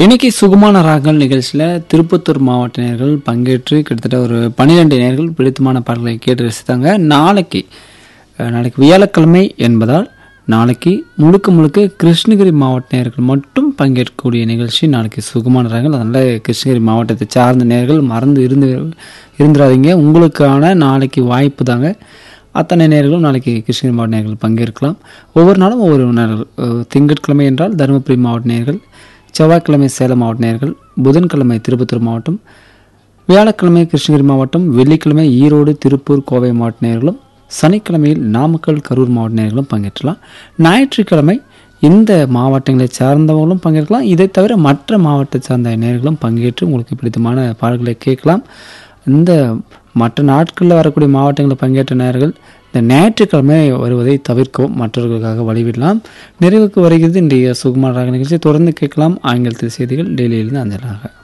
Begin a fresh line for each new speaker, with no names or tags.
இன்னைக்கு சுகுமான ராகங்கள் நிகழ்ச்சியில் திருப்பத்தூர் மாவட்ட நேர்கள் பங்கேற்று கிட்டத்தட்ட ஒரு பன்னிரெண்டு நேர்கள் பிடித்தமான பாடல்களை கேட்டு ரசித்தாங்க நாளைக்கு அஹ், நாளைக்கு வியாழக்கிழமை என்பதால் நாளைக்கு முழுக்க முழுக்க கிருஷ்ணகிரி மாவட்ட நேர்கள் மட்டும் பங்கேற்கக்கூடிய நிகழ்ச்சி நாளைக்கு சுகுமான ராகங்கள் அதனால் கிருஷ்ணகிரி மாவட்டத்தை சார்ந்த நேர்கள் மறந்து இருந்து இருந்துடாதீங்க உங்களுக்கான நாளைக்கு வாய்ப்பு தாங்க அத்தனை நேர்களும் நாளைக்கு கிருஷ்ணகிரி மாவட்ட நேர்கள் பங்கேற்கலாம் ஒவ்வொரு நாளும் ஒவ்வொரு நேர்கள் அஹ், திங்கட்கிழமை என்றால் தருமபுரி மாவட்ட நேர்கள் செவ்வாய்க்கிழமை சேலம் மாவட்ட நேர்கள் புதன்கிழமை திருப்பத்தூர் மாவட்டம் வியாழக்கிழமை கிருஷ்ணகிரி மாவட்டம் வெள்ளிக்கிழமை ஈரோடு திருப்பூர் கோவை மாவட்ட நேர்களும் சனிக்கிழமையில் நாமக்கல் கரூர் மாவட்ட நேர்களும் பங்கேற்றலாம் ஞாயிற்றுக்கிழமை இந்த மாவட்டங்களை சார்ந்தவங்களும் பங்கேற்கலாம் இதை தவிர மற்ற மாவட்டத்தை சார்ந்த நேர்களும் பங்கேற்று உங்களுக்கு பிடித்தமான பாடல்களை கேட்கலாம் இந்த மற்ற நாட்களில் வரக்கூடிய மாவட்டங்களில் பங்கேற்ற நேர்கள் இந்த ஞாயிற்றுக்கிழமை வருவதை தவிர்க்கவும் மற்றவர்களுக்காக வழிவிடலாம் நிறைவுக்கு வருகிறது இன்றைய சுகுமார் ராக நிகழ்ச்சி தொடர்ந்து கேட்கலாம் ஆங்கிலத்தில் செய்திகள் டெல்லியிலிருந்து அஞ்சலாக